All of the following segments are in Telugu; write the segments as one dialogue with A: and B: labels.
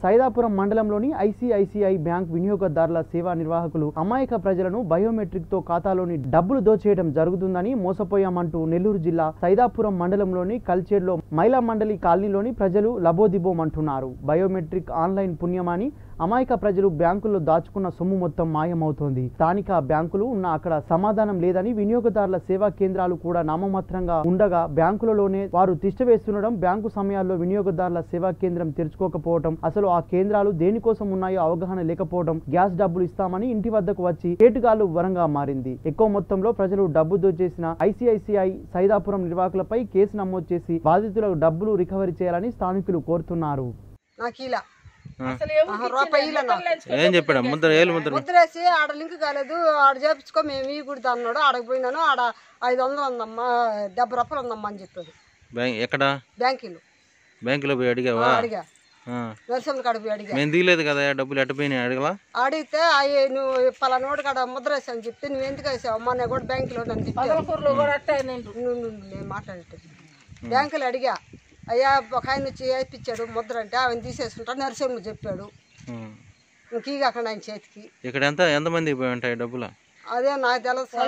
A: సైదాపురం మండలంలోని ఐసిఐసిఐ బ్యాంక్ వినియోగదారుల సేవా నిర్వాహకులు అమాయక ప్రజలను బయోమెట్రిక్ తో ఖాతాలోని డబ్బులు దోచేయడం జరుగుతుందని మోసపోయామంటూ నెల్లూరు జిల్లా సైదాపురం మండలంలోని కల్చేర్లో మహిళా మండలి కాలనీలోని ప్రజలు లబోదిబోమంటున్నారు బయోమెట్రిక్ ఆన్లైన్ పుణ్యమాని అమాయక ప్రజలు బ్యాంకుల్లో దాచుకున్న సొమ్ము మొత్తం మాయమవుతోంది స్థానిక బ్యాంకులు ఉన్న అక్కడ సమాధానం లేదని వినియోగదారుల సేవా కేంద్రాలు కూడా నామమాత్రంగా ఉండగా బ్యాంకులలోనే వారు తిష్టవేస్తుండడం బ్యాంకు సమయాల్లో వినియోగదారుల సేవా కేంద్రం తెరుచుకోకపోవడం అసలు ఆ కేంద్రాలు దేనికోసం ఉన్నాయో అవగాహన లేకపోవడం గ్యాస్ డబ్బులు ఇస్తామని ఇంటి వద్దకు వచ్చి కేటుగాలు వరంగా మారింది ఎక్కువ మొత్తంలో ప్రజలు డబ్బు దోచేసిన ఐసిఐసిఐ సైదాపురం నిర్వాహకులపై కేసు నమోదు చేసి బాధితులకు డబ్బులు రికవరీ చేయాలని స్థానికులు కోరుతున్నారు
B: నాకు ఇలా ఆహా, రూపాయి ఇలా నాకు
C: ఏం చెప్పాడు ముద్ర ఏళ్ళు ముద్ర
B: ముద్రేసి ఆడ లింక్ కాలేదు ఆడ చేపించుకో మేము ఈ గుడి అన్నాడు ఆడకు పోయినాను ఆడ ఐదు వందలు ఉందమ్మా డెబ్బై రూపాయలు ఉందమ్మా అని చెప్పాడు
C: బ్యాంక్ ఎక్కడ
B: బ్యాంకులు
C: బ్యాంకులో పోయి అడిగావా
B: అడిగా
C: ఆ.
B: నరసింహ కాడ పోయి అడిగా
C: మేము దిగలేదు కదా డబ్బులు ఎట్టపోయినాయి అడగలా
B: అడిగితే అయ్యి నువ్వు పలానోడు కాడ ముద్రేసి అని చెప్తే నువ్వు ఎందుకు వేసావు అమ్మా నేను కూడా బ్యాంకులో నన్ను తిప్పాను నువ్వు నువ్వు నేను మాట్లాడేటది బ్యాంకులో అడిగా అయ్యా ఒక ఆయన వచ్చి వేయించాడు ముద్ర అంటే ఆయన తీసేసుకుంటా నరసింహ చెప్పాడు
C: ఆ.
B: ఇంక ఈ కాకుండా ఆయన చేతికి
C: ఇక్కడ ఎంత ఎంతమంది పోయి ఉంటాయి డబ్బులు
B: అదే నాకు తెలుసు సార్.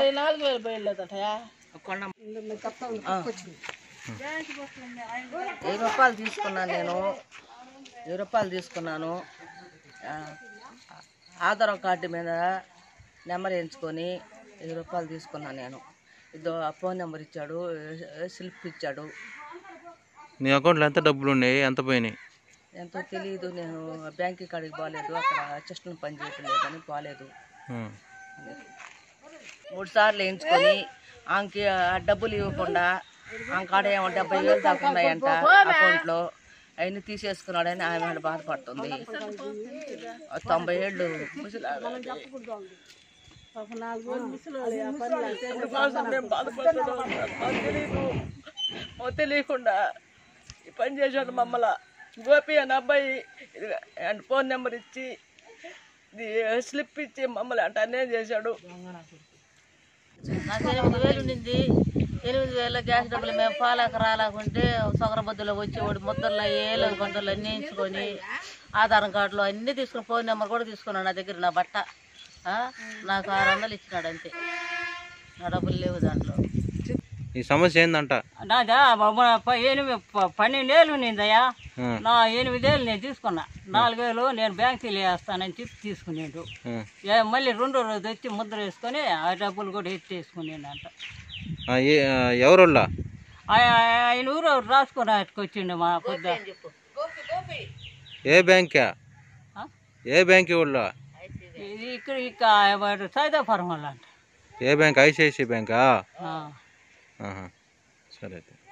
D: కొండ
B: నేను చెప్తా ఉన్నా, పట్టుకొచ్చింది.
D: వెయ్యి రూపాయలు తీసుకున్నాను నేను వెయ్యి రూపాయలు తీసుకున్నాను ఆ, ఆధార్ కార్డు మీద నెంబర్ ఎంచుకొని వెయ్యి రూపాయలు తీసుకున్నాను నేను ఇదో ఆ ఫోన్ నెంబర్ ఇచ్చాడు ఏ- స్లిప్ ఇచ్చాడు
C: నీ అకౌంట్లో ఎంత డబ్బులు ఉన్నాయి ఎంత పోయినాయి
D: ఎంతో తెలియదు నేను బ్యాంక్ కాడికి పోలేదు అక్కడ చెస్ట్ను పని చేయటం లేదని పోలేదు
C: ఆ.
D: మూడు సార్లు వేయించుకొని ఆమెకి ఆ డబ్బులు ఇవ్వకుండా ఆమె కాడ ఏమో డెబ్బై వేలు దాకా ఉన్నాయంట అకౌంట్లో అవన్నీ తీసేసుకున్నాడని ఆమె ఆడ బాధపడుతుంది ఆ తొంభై ఏళ్ళు ముసలామె. అందుకోసం మేము బాధపడుతున్నాం. మాకు తెలీదు. మాకు తెలియకుండా ఈ పని చేశాడు మమ్మల్ని గోపి అని అబ్బాయి ఇది అండ్ ఫోన్ నెంబర్ ఇచ్చి ఇది స్లిప్ ఇచ్చి మమ్మల్ని అంటే అన్యాయం చేశాడు
E: నాకు ఎనిమిది వేలు ఉండింది ఎనిమిది వేల గ్యాస్ డబ్బులు మేము పాలకు రాలేకుంటే సొగరబద్దులో వచ్చి వాడి ముద్దల్లో ఏళ్ళు గుంటలు అన్నీ ఎంచుకొని ఆధార్ కార్డులు అన్నీ తీసుకుని ఫోన్ నెంబర్ కూడా తీసుకున్నాను నా దగ్గర నా బట్ట ఆ? నాకు ఆరు వందలు ఇచ్చినాడు అంతే నా డబ్బులు లేవు దాంట్లో
C: ఈ సమస్య ఏందంట
F: నాదా బాబు ప- ఎనిమిది ప- పన్నెండేళ్ళు ఉన్నిందయ్యా
C: ఆ.
F: నా ఎనిమిదేళ్ళు నేను తీసుకున్నా నాలుగేళ్ళు నేను బ్యాంకులో వేస్తానని చెప్పి తీసుకునేడు
C: ఆ.
F: ఏ మళ్ళీ రెండో రోజు వచ్చి ముద్ర వేసుకొని ఆ డబ్బులు కూడా ఎత్తేసుకునేది అంట
C: ఆ, ఏ ఆ, ఎవరోళ్ళ
F: ఆయన ఊరు రాసుకొని వచ్చిండు మా పొద్దు
C: ఏ బ్యాంకా
F: ఆ?
C: ఏ బ్యాంక్ వాళ్ళ
F: ఇది ఇక్కడ ఇక్కడ సైదాపురం వాళ్ళు అంట
C: ఏ బ్యాంక్ ఐసిఐసి బ్యాంకా
F: ఆ.
C: ఆహా. సరే అయితే